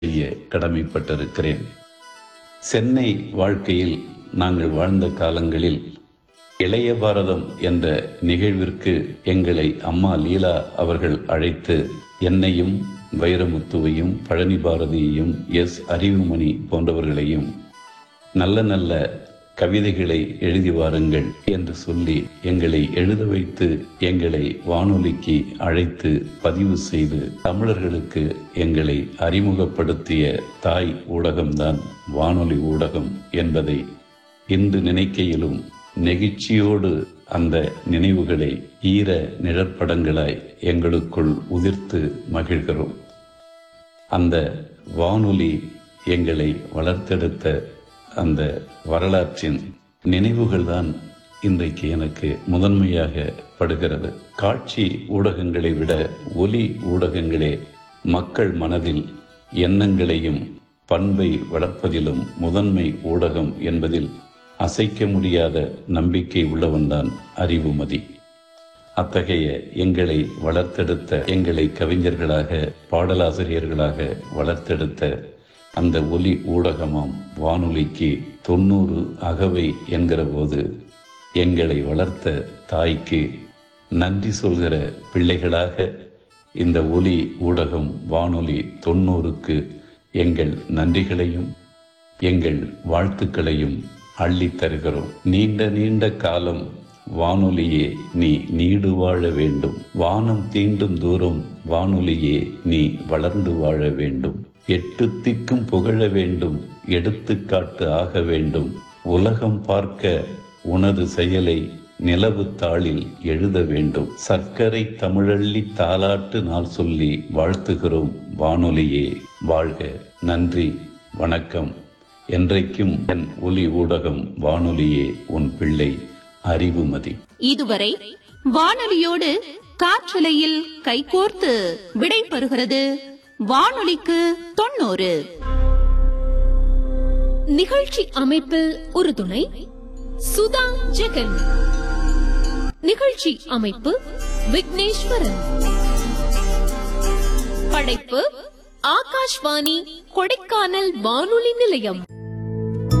செய்ய கடமைப்பட்டிருக்கிறேன் சென்னை வாழ்க்கையில் நாங்கள் வாழ்ந்த காலங்களில் இளைய பாரதம் என்ற நிகழ்விற்கு எங்களை அம்மா லீலா அவர்கள் அழைத்து என்னையும் வைரமுத்துவையும் பழனி பாரதியையும் எஸ் அறிவுமணி போன்றவர்களையும் நல்ல நல்ல கவிதைகளை எழுதி வாருங்கள் என்று சொல்லி எங்களை எழுத வைத்து எங்களை வானொலிக்கு அழைத்து பதிவு செய்து தமிழர்களுக்கு எங்களை அறிமுகப்படுத்திய தாய் ஊடகம்தான் வானொலி ஊடகம் என்பதை இன்று நினைக்கையிலும் நெகிழ்ச்சியோடு அந்த நினைவுகளை ஈர நிழற்படங்களாய் எங்களுக்குள் உதிர்த்து மகிழ்கிறோம் அந்த வானொலி எங்களை வளர்த்தெடுத்த அந்த வரலாற்றின் நினைவுகள்தான் இன்றைக்கு எனக்கு முதன்மையாக படுகிறது காட்சி ஊடகங்களை விட ஒலி ஊடகங்களே மக்கள் மனதில் எண்ணங்களையும் பண்பை வளர்ப்பதிலும் முதன்மை ஊடகம் என்பதில் அசைக்க முடியாத நம்பிக்கை உள்ளவன்தான் அறிவுமதி அத்தகைய எங்களை வளர்த்தெடுத்த எங்களை கவிஞர்களாக பாடலாசிரியர்களாக வளர்த்தெடுத்த அந்த ஒலி ஊடகமாம் வானொலிக்கு தொண்ணூறு அகவை என்கிற போது எங்களை வளர்த்த தாய்க்கு நன்றி சொல்கிற பிள்ளைகளாக இந்த ஒலி ஊடகம் வானொலி தொண்ணூறுக்கு எங்கள் நன்றிகளையும் எங்கள் வாழ்த்துக்களையும் அள்ளித் தருகிறோம் நீண்ட நீண்ட காலம் வானொலியே நீ நீடு வாழ வேண்டும் வானம் தீண்டும் தூரம் வானொலியே நீ வளர்ந்து வாழ வேண்டும் எட்டு திக்கும் புகழ வேண்டும் எடுத்துக்காட்டு ஆக வேண்டும் உலகம் பார்க்க உனது செயலை நிலவு தாளில் எழுத வேண்டும் சர்க்கரை தமிழள்ளி தாலாட்டு நாள் சொல்லி வாழ்த்துகிறோம் வானொலியே வாழ்க நன்றி வணக்கம் என்றைக்கும் என் ஒலி ஊடகம் வானொலியே உன் பிள்ளை அறிவுமதி இதுவரை வானொலியோடு காற்றலையில் கைகோர்த்து விடை பெறுகிறது வானொலிக்கு தொண்ணூறு நிகழ்ச்சி அமைப்பில் உறுதுணை சுதா ஜெகன் நிகழ்ச்சி அமைப்பு விக்னேஸ்வரன் படைப்பு ஆகாஷ்வாணி கொடைக்கானல் வானொலி நிலையம்